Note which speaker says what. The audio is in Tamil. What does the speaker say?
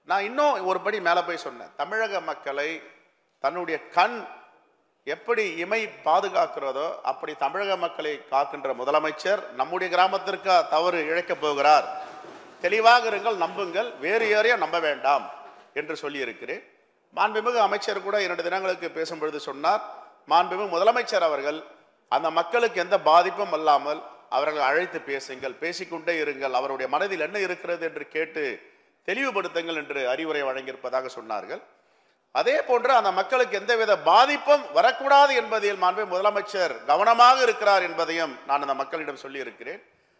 Speaker 1: நான் இன்னும் ஒரு படி மேலே போய் சொன்னேன் தமிழக மக்களை தன்னுடைய கண் எப்படி இமை பாதுகாக்கிறதோ அப்படி தமிழக மக்களை காக்கின்ற முதலமைச்சர் நம்முடைய கிராமத்திற்கு தவறு இழைக்கப் போகிறார் தெளிவாக இருங்கள் நம்புங்கள் வேறு யாரையும் நம்ப வேண்டாம் என்று சொல்லியிருக்கிறேன் மாண்புமிகு அமைச்சர் கூட இரண்டு தினங்களுக்கு பேசும்பொழுது சொன்னார் மாண்புமிகு முதலமைச்சர் அவர்கள் அந்த மக்களுக்கு எந்த பாதிப்பும் அல்லாமல் அவர்கள் அழைத்து பேசுங்கள் பேசிக்கொண்டே இருங்கள் அவருடைய மனதில் என்ன இருக்கிறது என்று கேட்டு தெளிவுபடுத்துங்கள் என்று அறிவுரை வழங்கியிருப்பதாக சொன்னார்கள் அதே போன்று அந்த மக்களுக்கு எந்தவித பாதிப்பும் வரக்கூடாது என்பதில் மாண்பு முதலமைச்சர் கவனமாக இருக்கிறார் என்பதையும் நான் அந்த மக்களிடம் சொல்லி இருக்கிறேன்